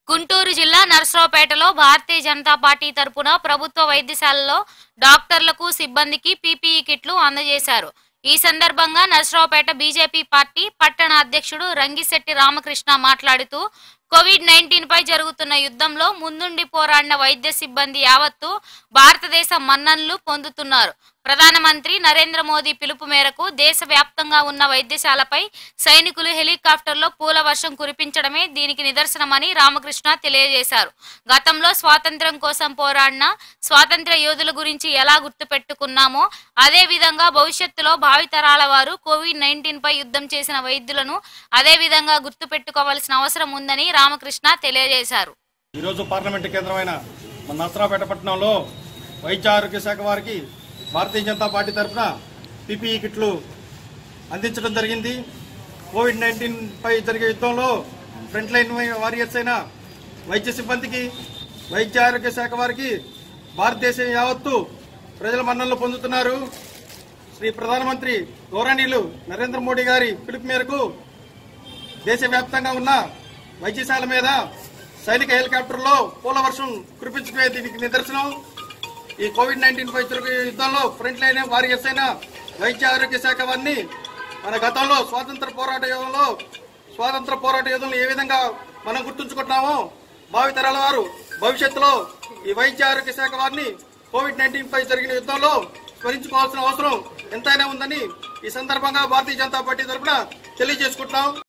గుంటూరు జిల్లా నరసరావుపేటలో భారతీయ జనతా పార్టీ తరపున ప్రభుత్వ వైద్యశాలలో డాక్టర్లకు సిబ్బందికి పీపీఈ కిట్లు అందజేశారు ఈ సందర్భంగా నరసరావుపేట బీజేపీ పార్టీ పట్టణ అధ్యక్షుడు రంగిశెట్టి రామకృష్ణ మాట్లాడుతూ కోవిడ్ నైన్టీన్ పై జరుగుతున్న యుద్ధంలో ముందుండి పోరాడిన వైద్య సిబ్బంది యావత్తు భారతదేశ మన్ననలు పొందుతున్నారు ప్రధానమంత్రి నరేంద్ర మోదీ పిలుపు మేరకు దేశవ్యాప్తంగా ఉన్న వైద్యశాలపై సైనికులు హెలికాప్టర్లో పూల వర్షం కురిపించడమే దీనికి నిదర్శనమని రామకృష్ణ తెలియజేశారు గతంలో స్వాతంత్ర్యం కోసం పోరాడిన స్వాతంత్ర్య యోధుల గురించి ఎలా గుర్తుపెట్టుకున్నామో అదే విధంగా భవిష్యత్తులో భావితరాల వారు కోవిడ్ నైన్టీన్ పై యుద్ధం చేసిన వైద్యులను అదే విధంగా గుర్తుపెట్టుకోవాల్సిన అవసరం ఉందని రామకృష్ణ తెలియజేశారు ఈరోజు పార్లమెంటు కేంద్రమైన మన నసరాపేట పట్టణంలో వైద్య ఆరోగ్య శాఖ వారికి భారతీయ జనతా పార్టీ తరఫున పీపీఈ కిట్లు అందించడం జరిగింది కోవిడ్ నైన్టీన్ పై జరిగే యుద్ధంలో ఫ్రంట్ లైన్ వారియర్స్ అయిన వైద్య సిబ్బందికి వైద్య ఆరోగ్య శాఖ వారికి భారతదేశం యావత్తు ప్రజల మన్ననలు పొందుతున్నారు శ్రీ ప్రధానమంత్రి గౌరవనీయులు నరేంద్ర మోడీ గారి పిలుపు మేరకు దేశవ్యాప్తంగా ఉన్న వైద్యశాల మీద సైనిక హెలికాప్టర్లో పూల వర్షం కురిపించుకునే దీనికి నిదర్శనం ఈ కోవిడ్ నైన్టీన్ పై జరిగే యుద్ధంలో ఫ్రంట్ లైన్ వారియర్స్ అయిన వైద్య ఆరోగ్య శాఖ వారిని మన గతంలో స్వాతంత్ర పోరాట యోధంలో స్వాతంత్ర పోరాట యోధులను ఏ విధంగా మనం గుర్తుంచుకుంటున్నామో భావితరాల వారు భవిష్యత్తులో ఈ వైద్య ఆరోగ్య శాఖ వారిని కోవిడ్ నైన్టీన్ పై జరిగిన యుద్ధంలో స్మరించుకోవాల్సిన అవసరం ఎంతైనా ఉందని ఈ సందర్భంగా భారతీయ జనతా పార్టీ తరఫున తెలియజేసుకుంటున్నాం